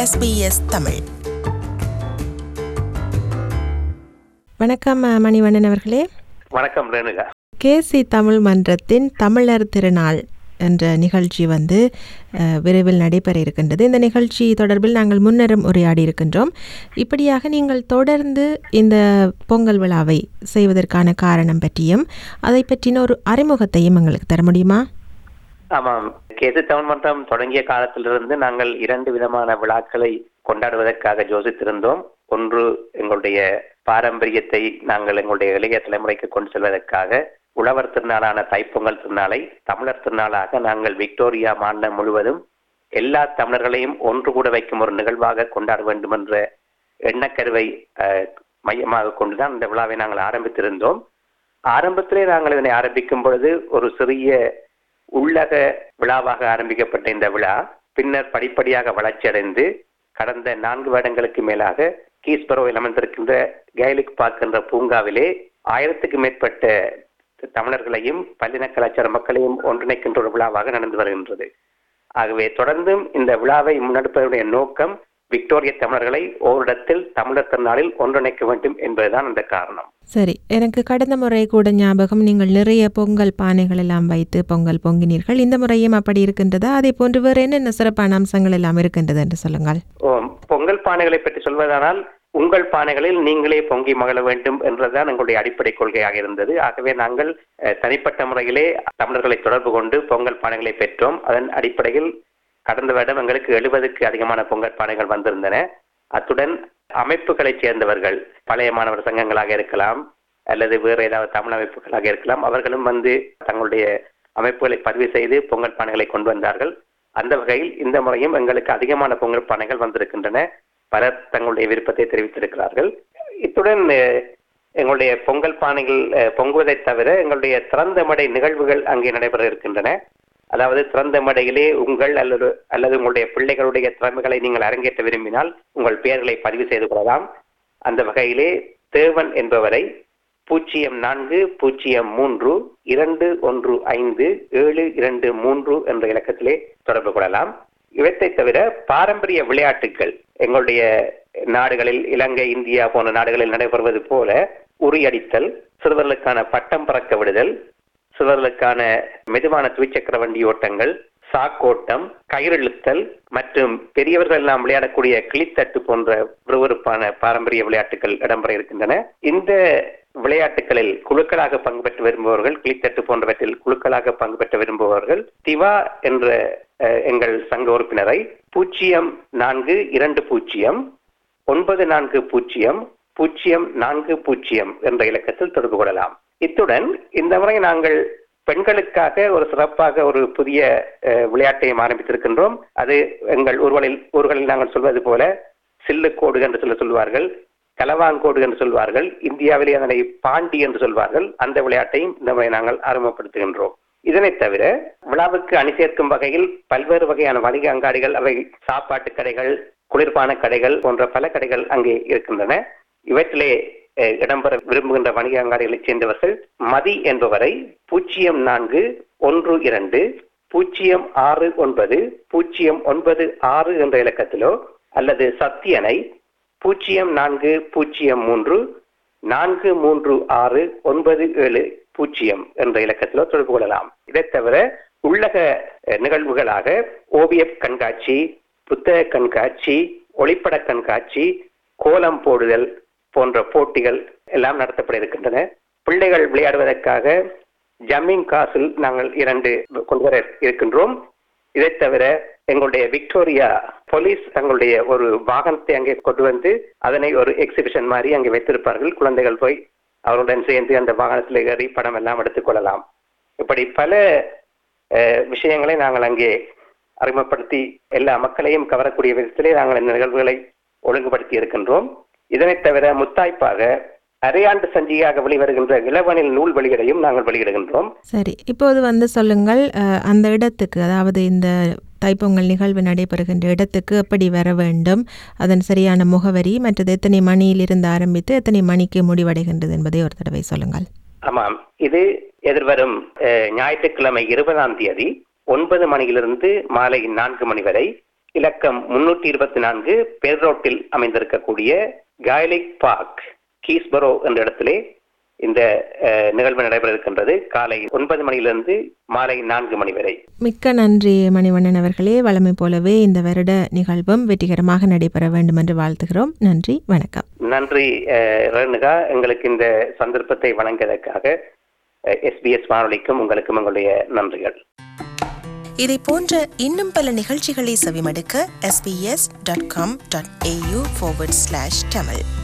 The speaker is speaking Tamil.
SBS தமிழ் வணக்கம் அஹ், மணிவண்ணன் அவர்களே வணக்கம் ரேணுகா கேசி தமிழ் மன்றத்தின் தமிழர் திருநாள் என்ற நிகழ்ச்சி வந்து அஹ், விரைவில் நடைபெற இருக்கின்றது இந்த நிகழ்ச்சி தொடர்பில் நாங்கள் முன்னரும் உரையாடி இருக்கின்றோம் இப்படியாக நீங்கள் தொடர்ந்து இந்த பொங்கல் விழாவை செய்வதற்கான காரணம் பற்றியும் அதை பற்றின ஒரு அறிமுகத்தையும் எங்களுக்கு தர முடியுமா ஆமாம் கேது தமிழ் மன்றம் தொடங்கிய காலத்திலிருந்து நாங்கள் இரண்டு விதமான விழாக்களை கொண்டாடுவதற்காக யோசித்திருந்தோம் ஒன்று எங்களுடைய பாரம்பரியத்தை நாங்கள் எங்களுடைய இளைய தலைமுறைக்கு கொண்டு செல்வதற்காக உழவர் திருநாளான தைப்பொங்கல் திருநாளை தமிழர் திருநாளாக நாங்கள் விக்டோரியா மாநிலம் முழுவதும் எல்லா தமிழர்களையும் ஒன்று கூட வைக்கும் ஒரு நிகழ்வாக கொண்டாட வேண்டும் என்ற எண்ணக்கருவை அஹ், மையமாக கொண்டுதான் இந்த விழாவை நாங்கள் ஆரம்பித்திருந்தோம் ஆரம்பத்திலே நாங்கள் இதனை ஆரம்பிக்கும் பொழுது ஒரு சிறிய உள்ளக விழாவாக ஆரம்பிக்கப்பட்ட இந்த விழா பின்னர் படிப்படியாக வளர்ச்சியடைந்து கடந்த நான்கு வருடங்களுக்கு மேலாக கீஸ்பரோவில் அமைந்திருக்கின்ற கேலிக் பார்க் என்ற பூங்காவிலே ஆயிரத்துக்கு மேற்பட்ட தமிழர்களையும் பல்லின கலாச்சார மக்களையும் ஒன்றிணைக்கின்ற ஒரு விழாவாக நடந்து வருகின்றது ஆகவே தொடர்ந்தும் இந்த விழாவை முன்னெடுப்பதனுடைய நோக்கம் விக்டோரிய தமிழர்களை ஓரிடத்தில் தமிழர் திருநாளில் ஒன்றிணைக்க வேண்டும் என்பதுதான் அந்த காரணம் சரி எனக்கு கடந்த முறை கூட ஞாபகம் நீங்கள் நிறைய பொங்கல் பானைகள் எல்லாம் வைத்து பொங்கல் பொங்கினீர்கள் இந்த முறையும் அப்படி இருக்கின்றதா அதே போன்று வேறு என்னென்ன சிறப்பான அம்சங்கள் எல்லாம் இருக்கின்றது என்று சொல்லுங்கள் ஓ, பொங்கல் பானைகளை பற்றி சொல்வதானால் உங்கள் பானைகளில் நீங்களே பொங்கி மகிழ வேண்டும் என்றுதான் எங்களுடைய அடிப்படை கொள்கையாக இருந்தது ஆகவே நாங்கள் அஹ், தனிப்பட்ட முறையிலே தமிழர்களை தொடர்பு கொண்டு பொங்கல் பானைகளை பெற்றோம் அதன் அடிப்படையில் கடந்த வருடம் எங்களுக்கு எழுபதுக்கு அதிகமான பொங்கல் பானைகள் வந்திருந்தன அத்துடன் அமைப்புகளைச் சேர்ந்தவர்கள் பழைய மாணவர் சங்கங்களாக இருக்கலாம் அல்லது வேறு ஏதாவது தமிழ் அமைப்புகளாக இருக்கலாம் அவர்களும் வந்து தங்களுடைய அமைப்புகளை பதிவு செய்து பொங்கல் பானைகளை கொண்டு வந்தார்கள் அந்த வகையில் இந்த முறையும் எங்களுக்கு அதிகமான பொங்கல் பானைகள் வந்திருக்கின்றன பலர் தங்களுடைய விருப்பத்தை தெரிவித்திருக்கிறார்கள் இத்துடன் அஹ், எங்களுடைய பொங்கல் பானைகள் அஹ், பொங்குவதை தவிர எங்களுடைய திறந்த மடை நிகழ்வுகள் அங்கே நடைபெற இருக்கின்றன அதாவது திறந்த மடையிலே உங்கள் அல்லது அல்லது உங்களுடைய பிள்ளைகளுடைய திறமைகளை நீங்கள் அரங்கேற்ற விரும்பினால் உங்கள் பெயர்களை பதிவு செய்து கொள்ளலாம் அந்த வகையிலே தேவன் என்பவரை பூஜ்ஜியம் நான்கு பூஜ்ஜியம் மூன்று இரண்டு ஒன்று ஐந்து ஏழு இரண்டு மூன்று என்ற இலக்கத்திலே தொடர்பு கொள்ளலாம் இவற்றை தவிர பாரம்பரிய விளையாட்டுகள் எங்களுடைய நாடுகளில் இலங்கை இந்தியா போன்ற நாடுகளில் நடைபெறுவது போல உரியடித்தல் சிறுவர்களுக்கான பட்டம் பறக்க விடுதல் சிறுவர்களுக்கான மெதுவான துவிச்சக்கர வண்டி ஓட்டங்கள் சாக்கோட்டம் கயிறிழுத்தல் மற்றும் பெரியவர்கள் எல்லாம் விளையாடக்கூடிய கிளித்தட்டு போன்ற விறுவிறுப்பான பாரம்பரிய விளையாட்டுகள் இடம்பெற இருக்கின்றன இந்த விளையாட்டுகளில் குழுக்களாக பங்கு பெற்று விரும்புபவர்கள் கிளித்தட்டு போன்றவற்றில் குழுக்களாக பங்கு பெற்று விரும்புபவர்கள் திவா என்ற அஹ், எங்கள் சங்க உறுப்பினரை பூஜ்ஜியம் நான்கு இரண்டு பூஜ்ஜியம் ஒன்பது நான்கு பூஜ்ஜியம் பூஜ்ஜியம் நான்கு பூஜ்ஜியம் என்ற இலக்கத்தில் தொடர்பு கொள்ளலாம் இத்துடன் இந்த முறை நாங்கள் பெண்களுக்காக ஒரு சிறப்பாக ஒரு புதிய அஹ், விளையாட்டையும் ஆரம்பித்திருக்கின்றோம் அது எங்கள் ஊர்களில் ஊர்களில் நாங்கள் சொல்வது போல சில்லுக்கோடு என்று சொல்ல சொல்வார்கள் கலவாங்கோடு என்று சொல்வார்கள் இந்தியாவிலே அதனை பாண்டி என்று சொல்வார்கள் அந்த விளையாட்டையும் இந்த முறை நாங்கள் ஆரம்பப்படுத்துகின்றோம் இதனைத் தவிர விழாவுக்கு அணி சேர்க்கும் வகையில் பல்வேறு வகையான வணிக அங்காடிகள் அவை சாப்பாட்டு கடைகள் குளிர்பான கடைகள் போன்ற பல கடைகள் அங்கே இருக்கின்றன இவற்றிலே அஹ், இடம்பெற விரும்புகின்ற வணிக அங்காடிகளைச் சேர்ந்தவர்கள் மதி என்பவரை பூஜ்ஜியம் நான்கு ஒன்று இரண்டு பூஜ்ஜியம் ஆறு ஒன்பது பூஜ்ஜியம் ஒன்பது ஆறு என்ற இலக்கத்திலோ அல்லது சத்தியனை பூஜ்ஜியம் நான்கு பூஜ்ஜியம் மூன்று நான்கு மூன்று ஆறு ஒன்பது ஏழு பூஜ்ஜியம் என்ற இலக்கத்திலோ தொடர்பு கொள்ளலாம் இதைத் தவிர உள்ளக அஹ், நிகழ்வுகளாக ஓவிய கண்காட்சி புத்தக கண்காட்சி ஒளிப்பட கண்காட்சி கோலம் போடுதல் போன்ற போட்டிகள் எல்லாம் நடத்தப்பட இருக்கின்றன பிள்ளைகள் விளையாடுவதற்காக ஜம்மிங் காசில் நாங்கள் இரண்டு கொண்டு வர இருக்கின்றோம் இதைத் தவிர எங்களுடைய விக்டோரியா போலீஸ் தங்களுடைய ஒரு வாகனத்தை அங்கே கொண்டு வந்து அதனை ஒரு எக்ஸிபிஷன் மாதிரி அங்கே வைத்திருப்பார்கள் குழந்தைகள் போய் அவருடன் சேர்ந்து அந்த வாகனத்தில் ஏறி படம் எல்லாம் எடுத்துக்கொள்ளலாம் இப்படி பல அஹ், விஷயங்களை நாங்கள் அங்கே அறிமுகப்படுத்தி எல்லா மக்களையும் கவரக்கூடிய விதத்திலே நாங்கள் இந்த நிகழ்வுகளை ஒழுங்குபடுத்தி இருக்கின்றோம் இதனைத் தவிர முத்தாய்ப்பாக அரையாண்டு சஞ்சிகையாக வெளிவருகின்ற இளவனில் நூல் வெளியீடையும் நாங்கள் வெளியிடுகின்றோம் சரி இப்போது வந்து சொல்லுங்கள் அஹ், அந்த இடத்துக்கு அதாவது இந்த தைப்பொங்கல் நிகழ்வு நடைபெறுகின்ற இடத்துக்கு எப்படி வர வேண்டும் அதன் சரியான முகவரி மற்றது எத்தனை மணியிலிருந்து ஆரம்பித்து எத்தனை மணிக்கு முடிவடைகின்றது என்பதை ஒரு தடவை சொல்லுங்கள் ஆமாம் இது எதிர்வரும் அஹ், ஞாயிற்றுக்கிழமை இருபதாம் தேதி ஒன்பது மணியிலிருந்து மாலை நான்கு மணி வரை இலக்கம் முன்னூற்றி இருபத்தி நான்கு பேரோட்டில் அமைந்திருக்கக்கூடிய காயலிக் பார்க் கீஸ்பரோ என்ற இடத்திலே இந்த அஹ், நிகழ்வு நடைபெற இருக்கின்றது காலை ஒன்பது மணியிலிருந்து மாலை நான்கு மணி வரை மிக்க நன்றி மணிவண்ணன் அவர்களே வழமை போலவே இந்த வருட நிகழ்வும் வெற்றிகரமாக நடைபெற வேண்டும் என்று வாழ்த்துகிறோம் நன்றி வணக்கம் நன்றி அஹ், ரேணுகா எங்களுக்கு இந்த சந்தர்ப்பத்தை வழங்கியதற்காக எஸ்பிஎஸ் வானொலிக்கும் உங்களுக்கும் எங்களுடைய நன்றிகள் இதை போன்ற இன்னும் பல நிகழ்ச்சிகளை செவிமடுக்க sbs.com.au forward slash tamil